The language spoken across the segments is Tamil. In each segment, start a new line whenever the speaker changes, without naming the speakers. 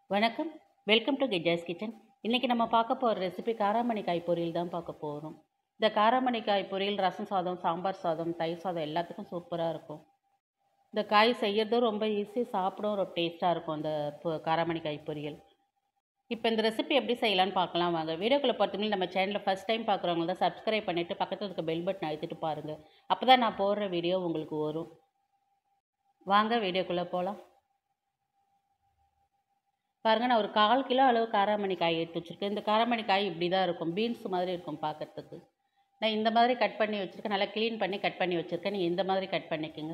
வணக்கம் வெல்கம் டு கெஜாஸ் கிச்சன் இன்றைக்கி நம்ம பார்க்க போகிற ரெசிபி காராமணிக்காய் பொரியல் தான் பார்க்க போகிறோம் இந்த காராமணிக்காய் பொரியல் ரசம் சாதம் சாம்பார் சாதம் தயிர் சாதம் எல்லாத்துக்கும் சூப்பராக இருக்கும் இந்த காய் செய்யறதும் ரொம்ப ஈஸி சாப்பிடவும் ரொம்ப டேஸ்ட்டாக இருக்கும் அந்த பொ- காராமணிக்காய் பொரியல் இப்போ இந்த ரெசிபி எப்படி செய்யலாம்னு பார்க்கலாம் வாங்க வீடியோக்குள்ளே பொறுத்தவரை நம்ம சேனலில் ஃபஸ்ட் டைம் பார்க்குறவங்க தான் சப்ஸ்கிரைப் பண்ணிவிட்டு பக்கத்தில் இருக்க பெல் பட்டன் அழுத்திட்டு பாருங்கள் அப்போ தான் நான் போடுற வீடியோ உங்களுக்கு வரும் வாங்க வீடியோக்குள்ளே போகலாம் பாருங்கள் நான் ஒரு கால் கிலோ அளவு காராமணி காய் எடுத்து வச்சுருக்கேன் இந்த காராமணி காய் இப்படி தான் இருக்கும் பீன்ஸ் மாதிரி இருக்கும் பார்க்கறதுக்கு நான் இந்த மாதிரி கட் பண்ணி வச்சுருக்கேன் நல்லா க்ளீன் பண்ணி கட் பண்ணி வச்சுருக்கேன் நீங்கள் இந்த மாதிரி கட் பண்ணிக்கோங்க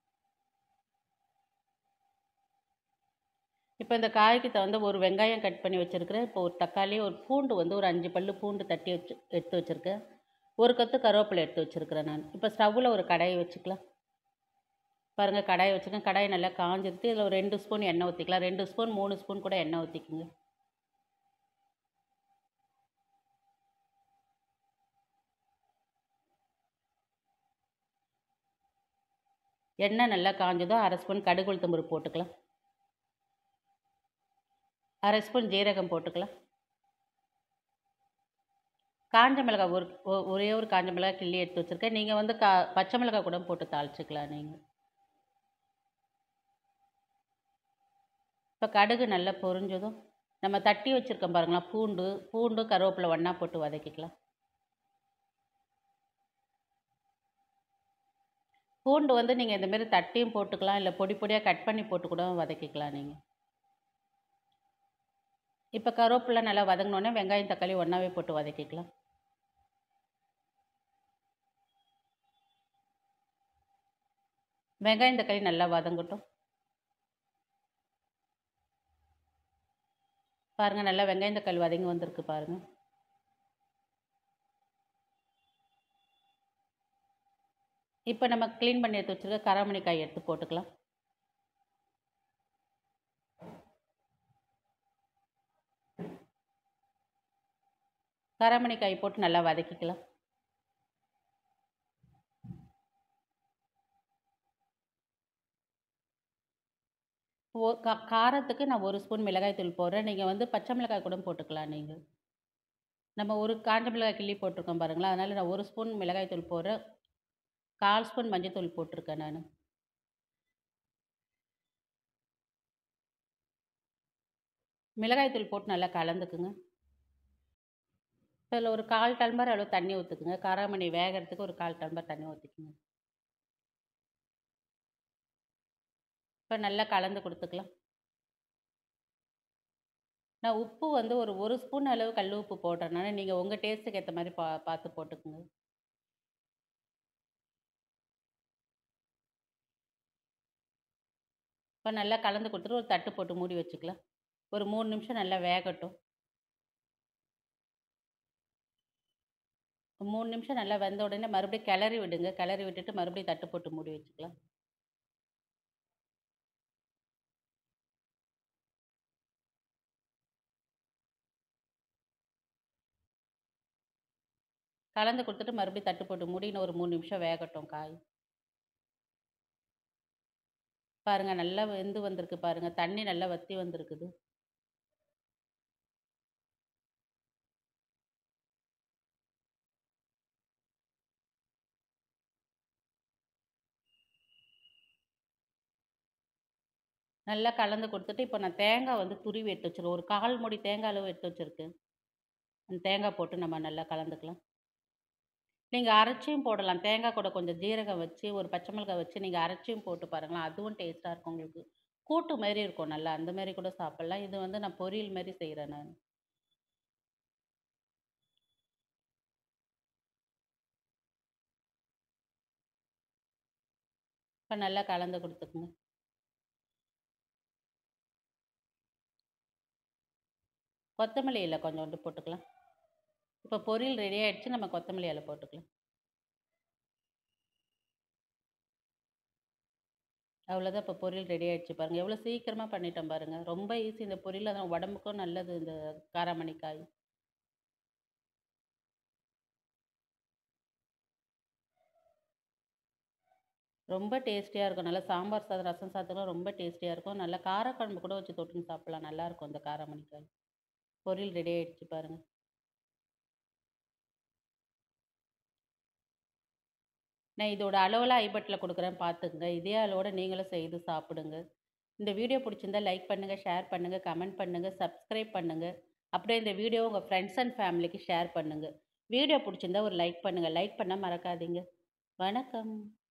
இப்போ இந்த காய்க்கு தகுந்த ஒரு வெங்காயம் கட் பண்ணி வச்சுருக்கிறேன் இப்போ ஒரு தக்காளி ஒரு பூண்டு வந்து ஒரு அஞ்சு பல்லு பூண்டு தட்டி வச்சு எடுத்து வச்சுருக்கேன் ஒரு கத்து கருவேப்பிலை எடுத்து வச்சுருக்கிறேன் நான் இப்போ ஸ்டவ்வில் ஒரு கடாயை வச்சுக்கலாம் பாருங்கள் கடாயை வச்சுக்கோங்க கடாய் நல்லா காஞ்சிருத்து இதில் ஒரு ரெண்டு ஸ்பூன் எண்ணெய் ஊற்றிக்கலாம் ரெண்டு ஸ்பூன் மூணு ஸ்பூன் கூட எண்ணெய் ஊற்றிக்குங்க எண்ணெய் நல்லா காஞ்சதும் அரை ஸ்பூன் கடுகு உளுத்தம் பருப்பு போட்டுக்கலாம் அரை ஸ்பூன் ஜீரகம் போட்டுக்கலாம் காஞ்ச மிளகாய் ஒரு ஒ- ஒரே ஒரு காஞ்ச மிளகாய் கிள்ளி எடுத்து வச்சுருக்கேன் நீங்கள் வந்து கா பச்சை மிளகாய் கூட போட்டு தாளிச்சுக்கலாம் நீங்கள் இப்போ கடுகு நல்லா பொரிஞ்சதும் நம்ம தட்டி வச்சுருக்கோம் பாருங்களா பூண்டு பூண்டு கருவேப்பிலை ஒன்றா போட்டு வதக்கிக்கலாம் பூண்டு வந்து நீங்கள் இந்தமாரி தட்டியும் போட்டுக்கலாம் இல்லை பொடி பொடியாக கட் பண்ணி போட்டு கூட வதக்கிக்கலாம் நீங்கள் இப்போ கருவேப்பிலை நல்லா வதங்கினோடனே வெங்காயம் தக்காளி ஒன்றாவே போட்டு வதக்கிக்கலாம் வெங்காயம் தக்காளி நல்லா வதங்கட்டும் பாருங்கள் நல்லா வெங்காயம் தக்காளி வதங்கி வந்திருக்கு பாருங்கள் இப்போ நம்ம க்ளீன் பண்ணி எடுத்து வச்சுருக்க கராமணி காய் எடுத்து போட்டுக்கலாம் கராமணி காய் போட்டு நல்லா வதக்கிக்கலாம் ஓ கா காரத்துக்கு நான் ஒரு ஸ்பூன் மிளகாய் தூள் போடுறேன் நீங்கள் வந்து பச்சை மிளகாய் கூட போட்டுக்கலாம் நீங்கள் நம்ம ஒரு காஞ்ச மிளகாய் கிள்ளி போட்டிருக்கோம் பாருங்களா அதனால் நான் ஒரு ஸ்பூன் மிளகாய் தூள் போடுறேன் கால் ஸ்பூன் மஞ்சள் தூள் போட்டிருக்கேன் நான் மிளகாய் தூள் போட்டு நல்லா கலந்துக்குங்க இதில் ஒரு கால் டம்ளர் அளவு தண்ணி ஊற்றுக்குங்க காராமணி வேகிறதுக்கு ஒரு கால் டம்ளர் தண்ணி ஊற்றிக்குங்க இப்போ நல்லா கலந்து கொடுத்துக்கலாம் நான் உப்பு வந்து ஒரு ஒரு ஸ்பூன் அளவு கல் உப்பு போடுறேனால நீங்கள் உங்கள் டேஸ்ட்டுக்கு ஏற்ற மாதிரி பா பார்த்து போட்டுக்குங்க இப்போ நல்லா கலந்து கொடுத்துட்டு ஒரு தட்டு போட்டு மூடி வச்சுக்கலாம் ஒரு மூணு நிமிஷம் நல்லா வேகட்டும் மூணு நிமிஷம் நல்லா வெந்த உடனே மறுபடியும் கிளறி விடுங்க கிளறி விட்டுட்டு மறுபடியும் தட்டு போட்டு மூடி வச்சுக்கலாம் கலந்து கொடுத்துட்டு மறுபடியும் தட்டு போட்டு மூடி இன்னும் ஒரு மூணு நிமிஷம் வேகட்டும் காய் பாருங்கள் நல்லா வெந்து வந்திருக்கு பாருங்கள் தண்ணி நல்லா வற்றி வந்திருக்குது நல்லா கலந்து கொடுத்துட்டு இப்போ நான் தேங்காய் வந்து துருவி எடுத்து வச்சிருக்கேன் ஒரு கால் மூடி தேங்காய் அளவு எடுத்து வச்சுருக்கேன் அந்த தேங்காய் போட்டு நம்ம நல்லா கலந்துக்கலாம் நீங்கள் அரைச்சியும் போடலாம் தேங்காய் கூட கொஞ்சம் ஜீரகம் வச்சு ஒரு பச்சை மிளகாய் வச்சு நீங்கள் அரைச்சியும் போட்டு பாருங்களேன் அதுவும் டேஸ்ட்டாக இருக்கும் உங்களுக்கு கூட்டு மாரி இருக்கும் நல்லா அந்த மாதிரி கூட சாப்பிட்லாம் இது வந்து நான் பொரியல் மாதிரி செய்கிறேன் நான் இப்போ நல்லா கலந்து கொடுத்துக்குங்க கொத்தமல்லி இலை கொஞ்சோண்டு போட்டுக்கலாம் இப்போ பொரியல் ரெடி ஆயிடுச்சு நம்ம கொத்தமல்லி இலை போட்டுக்கலாம் அவ்வளோதான் இப்போ பொரியல் ரெடி ஆயிடுச்சு பாருங்கள் எவ்வளோ சீக்கிரமாக பண்ணிட்டோம் பாருங்கள் ரொம்ப ஈஸி இந்த பொரியல் அதான் உடம்புக்கும் நல்லது இந்த காராமணி காய் ரொம்ப டேஸ்டியாக இருக்கும் நல்லா சாம்பார் சாதம் ரசம் சாதத்துக்குலாம் ரொம்ப டேஸ்டியாக இருக்கும் நல்லா காரக்குழம்பு கூட வச்சு தொட்டுன்னு சாப்பிட்லாம் நல்லாயிருக்கும் இந்த காராமணிக்காய் பொரியல் ரெடி ஆயிடுச்சு பாருங்கள் நான் இதோட அளவெல்லாம் ஐபட்டில் கொடுக்குறேன் பார்த்துக்குங்க இதே அளவோட நீங்களும் செய்து சாப்பிடுங்க இந்த வீடியோ பிடிச்சிருந்தா லைக் பண்ணுங்கள் ஷேர் பண்ணுங்கள் கமெண்ட் பண்ணுங்கள் சப்ஸ்கிரைப் பண்ணுங்கள் அப்படியே இந்த வீடியோ உங்கள் ஃப்ரெண்ட்ஸ் அண்ட் ஃபேமிலிக்கு ஷேர் பண்ணுங்கள் வீடியோ பிடிச்சிருந்தா ஒரு லைக் பண்ணுங்கள் லைக் பண்ண மறக்காதீங்க வணக்கம்